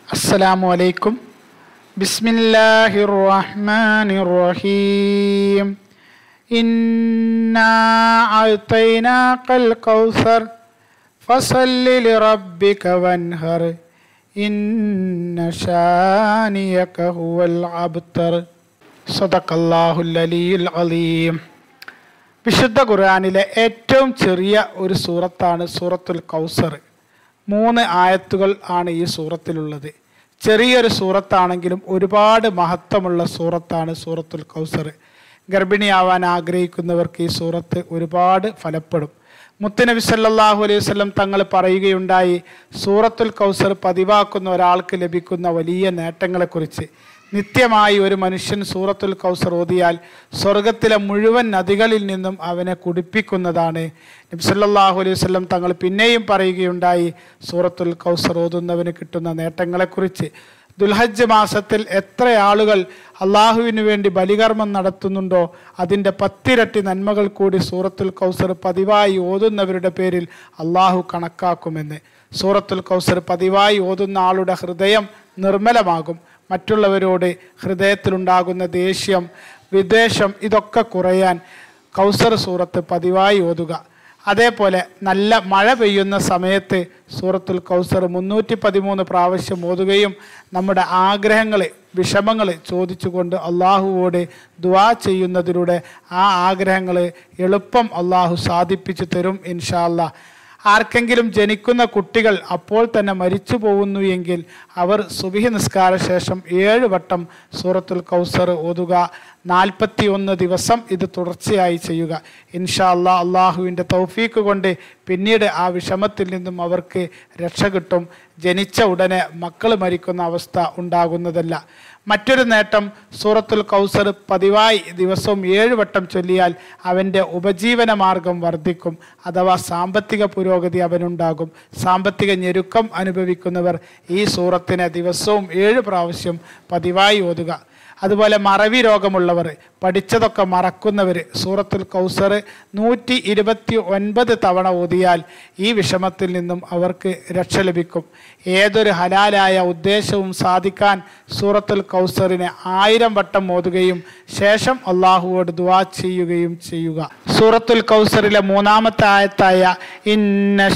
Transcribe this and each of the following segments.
السلام عليكم بسم الله الرحمن الرحيم إنا أعطيناك الكوثر فصل لربك وانهر إن شانيك هو الأبتر صدق الله العلي العظيم വിശുദ്ധ ഖുർആനിലെ ഏറ്റവും ചെറിയ ഒരു സൂറത്താണ് സൂറത്തുൽ കൗസർ മൂന്ന് ആയത്തുകൾ ആണ് ഈ സൂറത്തിലുള്ളത് ചെറിയൊരു സൂറത്താണെങ്കിലും ഒരുപാട് മഹത്വമുള്ള സൂറത്താണ് സൂറത്തുൽ കൗസർ ഗർഭിണിയാവാൻ ആഗ്രഹിക്കുന്നവർക്ക് ഈ സൂറത്ത് ഒരുപാട് ഫലപ്പെടും മുത്തുനബി സല്ലല്ലാഹു അലൈഹി വസല്ലം തങ്ങൾ പറയുകയുണ്ടായി സൂറത്തുൽ കൗസർ പതിവാക്കുന്ന ഒരാൾക്ക് ലഭിക്കുന്ന വലിയ നേട്ടങ്ങളെക്കുറിച്ച് നിത്യമായി ഒരു മനുഷ്യൻ സൂറത്തുൽ കൗസർ ഓതിയാൽ സ്വർഗത്തിലെ മുഴുവൻ നദികളിൽ നിന്നും അവനെ കുടിപ്പിക്കുന്നതാണ് നബ്സല്ലാഹു അലൈഹി വസല്ലം തങ്ങൾ പിന്നെയും പറയുകയുണ്ടായി സൂറത്തുൽ കൗസർ ഓതുന്നവന് കിട്ടുന്ന നേട്ടങ്ങളെക്കുറിച്ച് ദുൽഹജ്ജ് മാസത്തിൽ എത്ര ആളുകൾ അള്ളാഹുവിന് വേണ്ടി ബലികർമ്മം നടത്തുന്നുണ്ടോ അതിൻ്റെ പത്തിരട്ടി നന്മകൾ കൂടി സൂറത്തുൽ കൗസർ പതിവായി ഓതുന്നവരുടെ പേരിൽ അള്ളാഹു കണക്കാക്കുമെന്ന് സൂറത്തുൽ കൗസർ പതിവായി ഓതുന്ന ആളുടെ ഹൃദയം നിർമ്മലമാകും മറ്റുള്ളവരോട് ഹൃദയത്തിലുണ്ടാകുന്ന ദേഷ്യം വിദ്വേഷം ഇതൊക്കെ കുറയാൻ കൗസർ സൂറത്ത് പതിവായി ഓതുക അതേപോലെ നല്ല മഴ പെയ്യുന്ന സമയത്ത് സൂറത്തുൽ കൗസർ മുന്നൂറ്റി പതിമൂന്ന് പ്രാവശ്യം ഓതുകയും നമ്മുടെ ആഗ്രഹങ്ങൾ വിഷമങ്ങൾ ചോദിച്ചുകൊണ്ട് അള്ളാഹുവോട് ദുവാ ചെയ്യുന്നതിലൂടെ ആ ആഗ്രഹങ്ങൾ എളുപ്പം അള്ളാഹു സാധിപ്പിച്ചു തരും ഇൻഷാ അല്ലാ ആർക്കെങ്കിലും ജനിക്കുന്ന കുട്ടികൾ അപ്പോൾ തന്നെ മരിച്ചു പോകുന്നു എങ്കിൽ അവർ സുബിഹി നിസ്കാര ശേഷം ഏഴ് വട്ടം സൂറത്തുൽ കൗസർ ഓതുക നാൽപ്പത്തി ഒന്ന് ദിവസം ഇത് തുടർച്ചയായി ചെയ്യുക ഇൻഷാ അല്ലാ അള്ളാഹുവിൻ്റെ തൗഫീക്ക് കൊണ്ട് പിന്നീട് ആ വിഷമത്തിൽ നിന്നും അവർക്ക് രക്ഷ കിട്ടും ജനിച്ച ഉടനെ മക്കൾ മരിക്കുന്ന അവസ്ഥ ഉണ്ടാകുന്നതല്ല മറ്റൊരു നേട്ടം സൂറത്തുൽ കൗസർ പതിവായി ദിവസവും ഏഴ് വട്ടം ചൊല്ലിയാൽ അവൻ്റെ ഉപജീവന മാർഗം വർദ്ധിക്കും അഥവാ സാമ്പത്തിക പുരോഗതി അവനുണ്ടാകും സാമ്പത്തിക ഞെരുക്കം അനുഭവിക്കുന്നവർ ഈ സൂറത്തിനെ ദിവസവും ഏഴ് പ്രാവശ്യം പതിവായി ഓതുക അതുപോലെ മറവി രോഗമുള്ളവർ പഠിച്ചതൊക്കെ മറക്കുന്നവർ സൂറത്തുൽ കൗസർ നൂറ്റി ഇരുപത്തി ഒൻപത് തവണ ഓതിയാൽ ഈ വിഷമത്തിൽ നിന്നും അവർക്ക് രക്ഷ ലഭിക്കും ഏതൊരു ഹലാലായ ഉദ്ദേശവും സാധിക്കാൻ സൂറത്തുൽ കൗസറിനെ ആയിരം വട്ടം ഓതുകയും ശേഷം അള്ളാഹുവോട് ദുവാ ചെയ്യുകയും ചെയ്യുക സൂറത്തുൽ കൗസറിലെ മൂന്നാമത്തെ ആയത്തായ ഇന്ന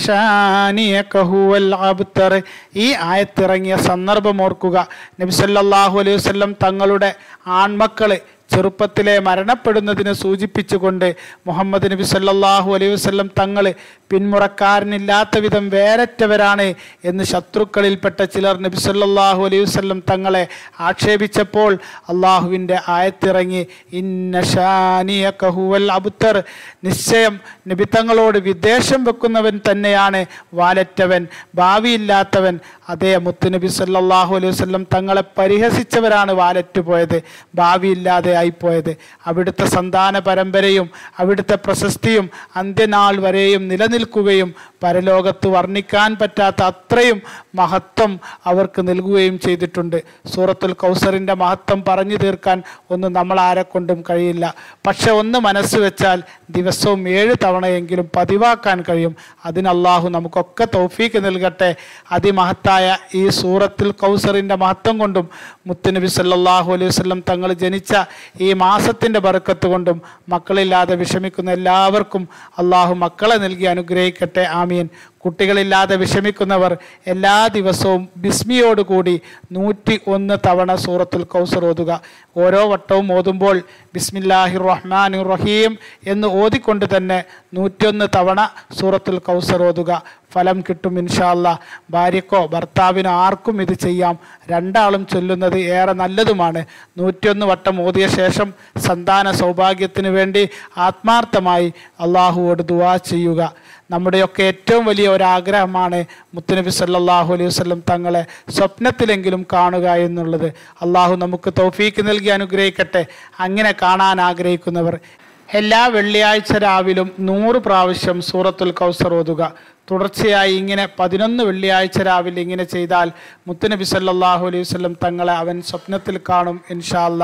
ഷാനിയക ഹുവൽ അബ്തർ ഈ ആയത്തിറങ്ങിയ സന്ദർഭം ഓർക്കുക നബി സല്ലല്ലാഹു അലൈഹി വസല്ലം തങ്ങളുടെ ആൺമക്കള് ചെറുപ്പത്തിലെ മരണപ്പെടുന്നതിനെ സൂചിപ്പിച്ചുകൊണ്ട് മുഹമ്മദ് നബി സല്ലല്ലാഹു അലൈഹി വസല്ലം തങ്ങൾ പിന്മുറക്കാരനില്ലാത്ത വിധം വേരറ്റവരാണ് എന്ന് ശത്രുക്കളിൽപ്പെട്ട ചിലർ നബി സല്ലല്ലാഹു അലൈഹി വസല്ലം തങ്ങളെ ആക്ഷേപിച്ചപ്പോൾ അള്ളാഹുവിൻ്റെ ആയത്തിറങ്ങി ഇന്ന ഷാനിയക ഹുവൽ അബ്തർ നിശ്ചയം നബി തങ്ങളോട് വിദ്വേഷം വെക്കുന്നവൻ തന്നെയാണ് വാലറ്റവൻ ഭാവിയില്ലാത്തവൻ അതേ മുത്തുനബി സല്ലല്ലാഹു അലൈഹി വസല്ലം തങ്ങളെ പരിഹസിച്ചവരാണ് വാലറ്റ് പോയത് ഭാവിയില്ലാതെ ആയിപ്പോയത് അവിടുത്തെ സന്താന പരമ്പരയും അവിടുത്തെ പ്രശസ്തിയും അന്ത്യനാൾ വരെയും നിലനിൽക്കുകയും പരലോകത്ത് വർണ്ണിക്കാൻ പറ്റാത്ത അത്രയും മഹത്വം അവർക്ക് നൽകുകയും ചെയ്തിട്ടുണ്ട് സൂറത്തുൽ കൗസറിൻ്റെ മഹത്വം പറഞ്ഞു തീർക്കാൻ ഒന്നും നമ്മൾ ആരെക്കൊണ്ടും കഴിയില്ല പക്ഷെ ഒന്ന് മനസ്സ് വെച്ചാൽ ദിവസവും ഏഴ് തവണയെങ്കിലും പതിവാക്കാൻ കഴിയും അതിന് അള്ളാഹു നമുക്കൊക്കെ തൗഫീക്ക് നൽകട്ടെ അതിമഹത്തായ ഈ സൂറത്തുൽ കൗസറിൻ്റെ മഹത്വം കൊണ്ടും മുത്തുനബി സല്ലല്ലാഹു അലൈഹി വസല്ലം തങ്ങൾ ജനിച്ച ഈ മാസത്തിൻ്റെ ബർക്കത്ത് കൊണ്ടും മക്കളില്ലാതെ വിഷമിക്കുന്ന എല്ലാവർക്കും അള്ളാഹു മക്കളെ നൽകി അനുഗ്രഹിക്കട്ടെ ആമീൻ കുട്ടികളില്ലാതെ വിഷമിക്കുന്നവർ എല്ലാ ദിവസവും ബിസ്മിയോടുകൂടി നൂറ്റി ഒന്ന് തവണ സൂറത്തുൽ കൗസർ ഓതുക ഓരോ വട്ടവും ഓതുമ്പോൾ ബിസ്മില്ലാഹി റഹ്മാൻ റഹീം എന്ന് ഓതിക്കൊണ്ട് തന്നെ നൂറ്റിയൊന്ന് തവണ സൂറത്തുൽ കൗസർ ഓതുക ഫലം കിട്ടും ഇൻഷാല്ല ഭാര്യക്കോ ഭർത്താവിനോ ആർക്കും ഇത് ചെയ്യാം രണ്ടാളും ചൊല്ലുന്നത് ഏറെ നല്ലതുമാണ് നൂറ്റിയൊന്ന് വട്ടം ഓതിയ ശേഷം സന്താന സൗഭാഗ്യത്തിന് വേണ്ടി ആത്മാർത്ഥമായി അള്ളാഹുവോട് ദുവാ ചെയ്യുക നമ്മുടെയൊക്കെ ഏറ്റവും വലിയ ഒരാഗ്രഹമാണ് മുത്തുനബി സല്ലല്ലാഹു അലൈഹി വസല്ലം തങ്ങളെ സ്വപ്നത്തിലെങ്കിലും കാണുക എന്നുള്ളത് അള്ളാഹു നമുക്ക് തൗഫീക്ക് നൽകി അനുഗ്രഹിക്കട്ടെ അങ്ങനെ കാണാൻ ആഗ്രഹിക്കുന്നവർ എല്ലാ വെള്ളിയാഴ്ച രാവിലും നൂറ് പ്രാവശ്യം സൂറത്തുൽ കൗസർ ഓതുക തുടർച്ചയായി ഇങ്ങനെ പതിനൊന്ന് വെള്ളിയാഴ്ച രാവിലെ ഇങ്ങനെ ചെയ്താൽ മുത്തുനബി സല്ലല്ലാഹു അലൈഹി വസല്ലം തങ്ങളെ അവൻ സ്വപ്നത്തിൽ കാണും ഇൻഷാ അല്ലാ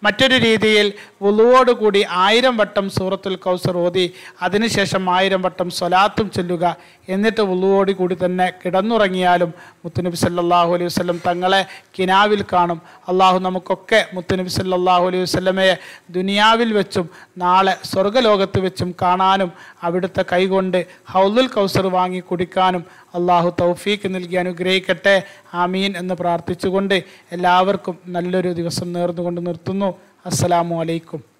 മറ്റൊരു രീതിയിൽ വുളുവോടുകൂടി ആയിരം വട്ടം സൂറത്തുൽ കൗസർ ഓതി അതിനുശേഷം ആയിരം വട്ടം സ്വലാത്തും ചൊല്ലുക എന്നിട്ട് വുളുവോട് കൂടി തന്നെ കിടന്നുറങ്ങിയാലും മുത്തുനബി സല്ലല്ലാഹു അലൈഹി വസല്ലം തങ്ങളെ കിനാവിൽ കാണും അള്ളാഹു നമുക്കൊക്കെ മുത്തുനബി സല്ലല്ലാഹു അലൈഹി വസല്ലമയെ ദുനിയാവിൽ വെച്ചും നാളെ സ്വർഗ്ഗലോകത്ത് വെച്ചും കാണാനും അവിടുത്തെ കൈകൊണ്ട് ഹൗലുൽ കൗസർ വാങ്ങി കുടിക്കാനും അള്ളാഹു തൗഫീക്ക് നൽകി അനുഗ്രഹിക്കട്ടെ ആമീൻ എന്ന് പ്രാർത്ഥിച്ചുകൊണ്ട് എല്ലാവർക്കും നല്ലൊരു ദിവസം നേർന്നുകൊണ്ട് നിർത്തുന്നു അസ്സലാമു അലൈക്കും